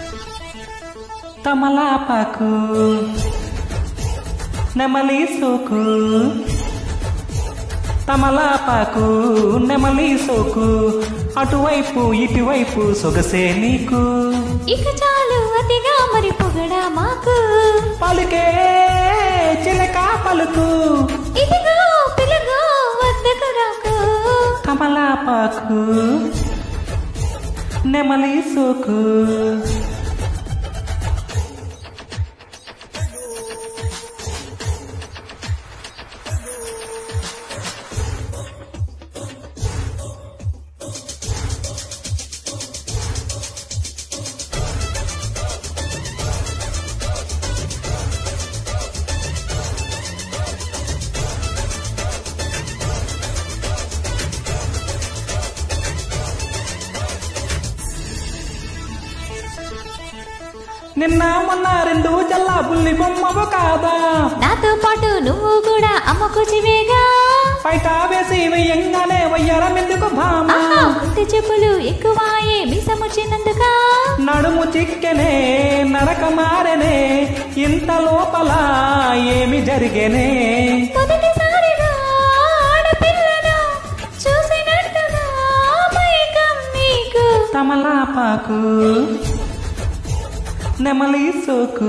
తమలాపాకు నెమలి సోకు తమలాపాకు నెమలి సోకు అటువైపు ఇటువైపు సొగసే నీకు ఇక చాలు అతిగా మరి పొగడా మాకు పలుకే చిలక పలుకు ఇదిగో పిల్లగో వద్దకు రాకు కమలాపాకు నెమలి సోకు నిన్న మొన్న రెండు జల్లా బుల్లి బొమ్మవు కాదా నాతో పాటు నువ్వు కూడా అమ్మకు చివేగా బయట వేసి వెయ్యంగానే వయ్యారం ఎందుకు భామ ఆహా గుండె చెప్పులు ఎక్కువాయే మీసము చిన్నందుకా నడుము చిక్కెనే నరక మారెనే ఇంత లోపల ఏమి జరిగేనే మొదటిసారిగా ఆడపిల్లను చూసినట్టుగా మైకం నీకు తమలాపాకు నెమలి సోకు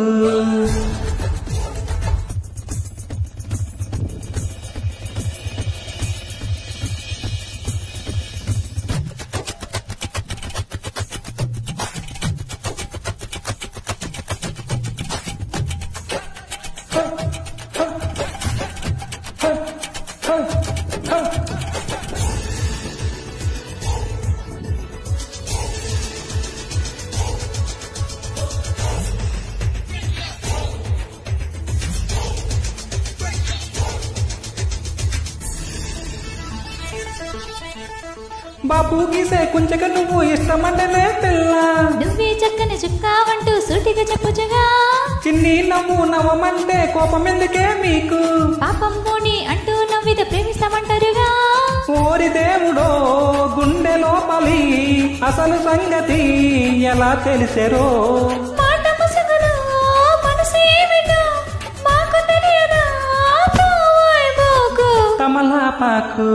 బాబు గీసే కుంచక నువ్వు ఇష్టమంటేనే పిల్ల నువ్వే చక్కని చుక్కావంటూ సూటిగా చెప్పుచుగా చిన్ని నవ్వు నవ్వమంటే కోపం ఎందుకే మీకు పాపం పోని అంటూ నవ్విద ప్రేమిస్తామంటారుగా ఓరి దేవుడో గుండె లోపలి అసలు సంగతి ఎలా తెలిసెరో మాట ముసుగులో మనసు ఏమిటో మాకు తెలియదా పోవోయ్ బోకు తమలాపాకు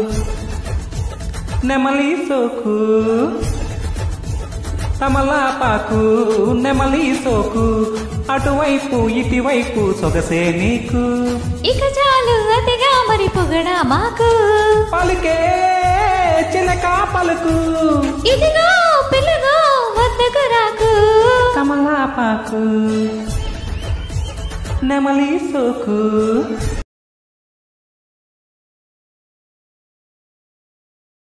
నెమలి సోకు తమలాపాకు నెమలి సోకు అటువైపు ఇటువైపు సొగసే నీకు ఇక చాలు అతిగా మరి పొగడా మాకు పలికే చిలక పలుకు ఇదిగో పిల్లగో వద్దకు రాకు కమలాపాకు నెమలి సోకు